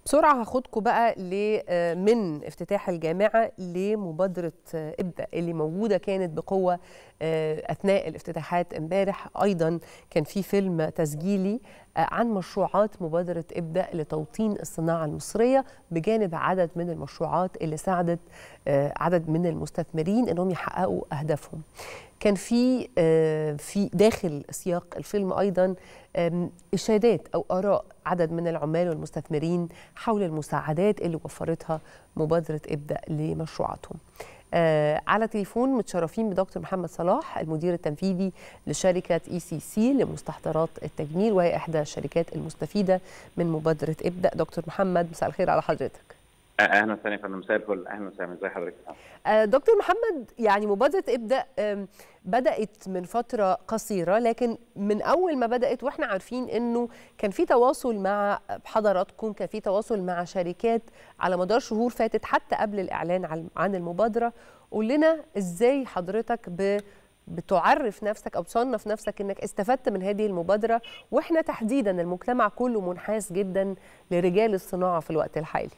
بسرعة هاخدكم بقى من افتتاح الجامعة لمبادرة ابدأ اللي موجودة كانت بقوة أثناء الافتتاحات امبارح أيضا كان في فيلم تسجيلي عن مشروعات مبادرة ابدأ لتوطين الصناعة المصرية بجانب عدد من المشروعات اللي ساعدت عدد من المستثمرين انهم يحققوا اهدافهم. كان في في داخل سياق الفيلم ايضا اشادات او اراء عدد من العمال والمستثمرين حول المساعدات اللي وفرتها مبادره ابدا لمشروعاتهم. آه على تليفون متشرفين بدكتور محمد صلاح المدير التنفيذي لشركه اي سي سي لمستحضرات التجميل وهي احدى الشركات المستفيده من مبادره ابدا دكتور محمد مساء الخير على حضرتك اهلا وسهلا يا فندم مساء الفل اهلا وسهلا ازي حضرتك آه دكتور محمد يعني مبادره ابدا بدات من فتره قصيره لكن من اول ما بدات واحنا عارفين انه كان في تواصل مع حضراتكم كان في تواصل مع شركات على مدار شهور فاتت حتى قبل الاعلان عن المبادره قول لنا ازاي حضرتك ب بتعرف نفسك او تصنف نفسك انك استفدت من هذه المبادره واحنا تحديدا المجتمع كله منحاز جدا لرجال الصناعه في الوقت الحالي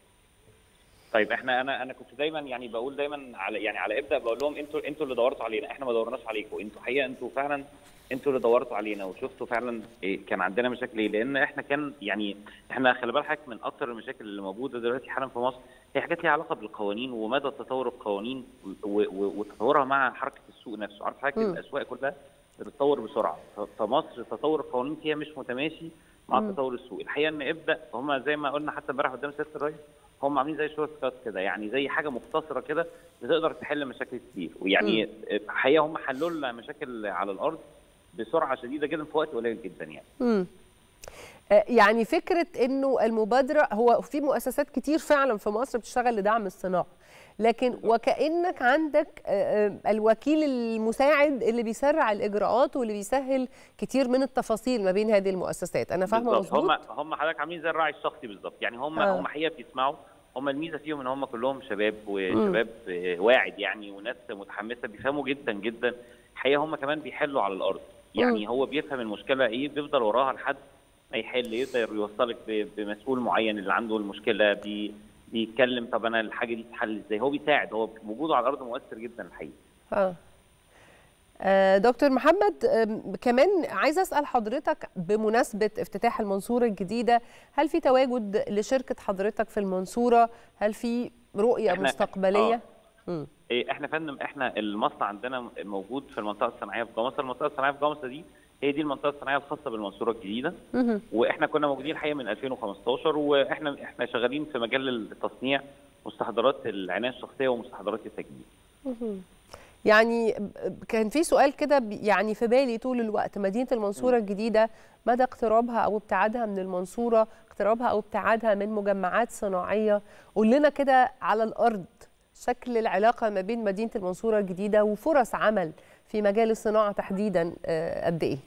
طيب احنا انا انا كنت دايما يعني بقول دايما على يعني على ابدا بقول لهم انتوا انتوا اللي دورتوا علينا احنا ما دورناش عليكم انتوا حقيقه انتوا فعلا انتوا اللي دورتوا علينا وشفتوا فعلا إيه كان عندنا مشاكل ايه لان احنا كان يعني احنا خلي بالك من اكثر المشاكل اللي موجوده دلوقتي حالا في مصر هي حاجات ليها علاقه بالقوانين ومدى تطور القوانين وتطورها مع حركه السوق نفسه عارف حضرتك الاسواق كلها بتتطور بسرعه فمصر تطور القوانين فيها مش متماشي مع م. تطور السوق الحقيقه ان ابدا هم زي ما قلنا حتى امبارح قدام سياده الرئيس هم عاملين زي شورت كات كده يعني زي حاجه مختصره كده بتقدر تحل مشاكل كتير ويعني الحقيقه هم حلوا لنا مشاكل على الارض بسرعه شديده جدا في وقت قليل جدا يعني. امم يعني فكره انه المبادره هو في مؤسسات كتير فعلا في مصر بتشتغل لدعم الصناعه لكن وكانك عندك الوكيل المساعد اللي بيسرع الاجراءات واللي بيسهل كتير من التفاصيل ما بين هذه المؤسسات انا فاهمه مظبوط هم هم حضرتك عاملين زي الراعي الشخصي بالظبط يعني هم آه. هم حقيقه بيسمعوا هم الميزه فيهم ان هم كلهم شباب وشباب م. واعد يعني وناس متحمسه بيفهموا جدا جدا الحقيقه هم كمان بيحلوا على الارض يعني م. هو بيفهم المشكله ايه بيفضل وراها لحد ما يحل يقدر يوصلك بمسؤول معين اللي عنده المشكله بي بيتكلم طب انا الحاجه دي تتحل ازاي هو بيساعد هو وجوده على الارض مؤثر جدا الحقيقه اه دكتور محمد كمان عايزه اسال حضرتك بمناسبه افتتاح المنصوره الجديده هل في تواجد لشركه حضرتك في المنصوره هل في رؤيه إحنا مستقبليه آه. إيه احنا فندم احنا المصنع عندنا موجود في المنطقه الصناعيه في جمصه المنطقه الصناعيه في جمصه دي هي دي المنطقه الصناعيه الخاصه بالمنصوره الجديده واحنا كنا موجودين الحقيقه من 2015 واحنا احنا شغالين في مجال التصنيع مستحضرات العنايه الشخصيه ومستحضرات التجميل يعني كان في سؤال كده يعني في بالي طول الوقت مدينه المنصوره الجديده مدى اقترابها او ابتعادها من المنصوره اقترابها او ابتعادها من مجمعات صناعيه قول لنا كده على الارض شكل العلاقه ما بين مدينه المنصوره الجديده وفرص عمل في مجال الصناعه تحديدا قد ايه؟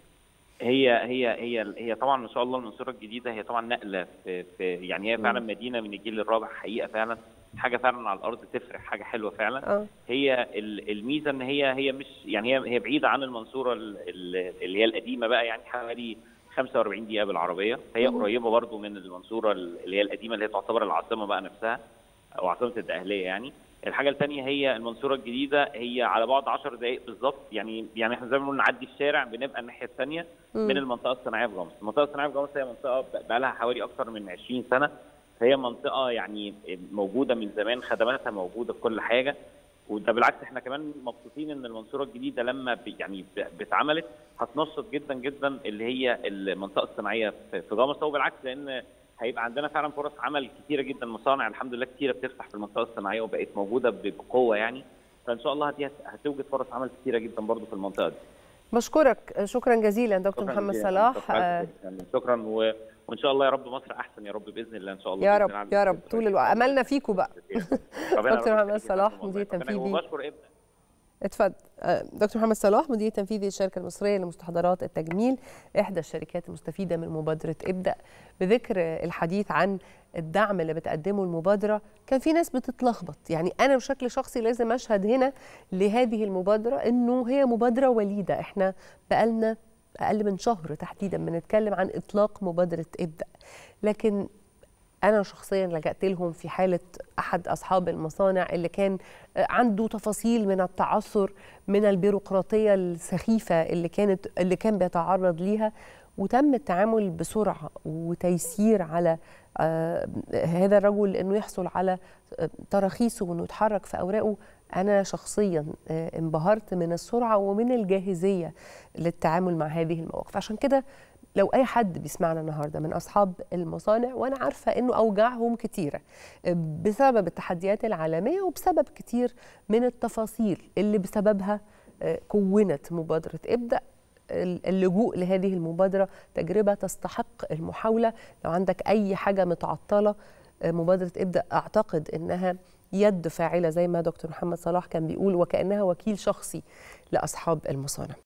هي هي هي هي طبعا ما شاء الله المنصوره الجديده هي طبعا نقله في, في يعني هي فعلا مدينه من الجيل الرابع حقيقه فعلا حاجه فعلا على الارض تفرح حاجه حلوه فعلا أه. هي الميزه ان هي هي مش يعني هي هي بعيده عن المنصوره اللي هي القديمه بقى يعني حوالي 45 دقيقه بالعربيه فهي مم. قريبه برضو من المنصوره اللي هي القديمه اللي هي تعتبر العاصمه بقى نفسها او عاصمه الدقهليه يعني الحاجه الثانيه هي المنصوره الجديده هي على بعد 10 دقائق بالظبط يعني يعني احنا زي ما بنقول نعدي الشارع بنبقى الناحيه الثانيه من المنطقه الصناعيه في جمصه، المنطقه الصناعيه في جمصه هي منطقه بقى لها حوالي اكثر من 20 سنه فهي منطقه يعني موجوده من زمان خدماتها موجوده في كل حاجه وده بالعكس احنا كمان مبسوطين ان المنصوره الجديده لما يعني اتعملت هتنشط جدا جدا اللي هي المنطقه الصناعيه في جمصه وبالعكس لان هيبقى عندنا فعلا فرص عمل كتيره جدا مصانع الحمد لله كتيره بتفتح في المنطقه الصناعيه وبقت موجوده بقوه يعني فان شاء الله دي هتوجد فرص عمل كتيره جدا برضو في المنطقه دي. بشكرك شكرا جزيلا دكتور شكرا محمد جزيلا. صلاح آه شكرا و... وان شاء الله يا رب مصر احسن يا رب باذن الله ان شاء الله يا رب يا رب طول الوقت املنا فيكم بقى دكتور محمد صلاح مدير تنفيذي وبشكر ابدا اتفضل دكتور محمد صلاح مدير تنفيذي للشركه المصريه لمستحضرات التجميل احدى الشركات المستفيده من مبادره ابدا بذكر الحديث عن الدعم اللي بتقدمه المبادره كان في ناس بتتلخبط يعني انا بشكل شخصي لازم اشهد هنا لهذه المبادره انه هي مبادره وليده احنا بقالنا اقل من شهر تحديدا بنتكلم عن اطلاق مبادره ابدا لكن انا شخصيا لجأت لهم في حاله احد اصحاب المصانع اللي كان عنده تفاصيل من التعثر من البيروقراطيه السخيفه اللي كانت اللي كان بيتعرض ليها وتم التعامل بسرعه وتيسير على آه هذا الرجل انه يحصل على تراخيصه وانه يتحرك في اوراقه انا شخصيا آه انبهرت من السرعه ومن الجاهزيه للتعامل مع هذه المواقف عشان كده لو اي حد بيسمعنا النهارده من اصحاب المصانع وانا عارفه انه اوجاعهم كتيره بسبب التحديات العالميه وبسبب كتير من التفاصيل اللي بسببها كونت مبادره ابدا اللجوء لهذه المبادره تجربه تستحق المحاوله لو عندك اي حاجه متعطله مبادره ابدا اعتقد انها يد فاعله زي ما دكتور محمد صلاح كان بيقول وكانها وكيل شخصي لاصحاب المصانع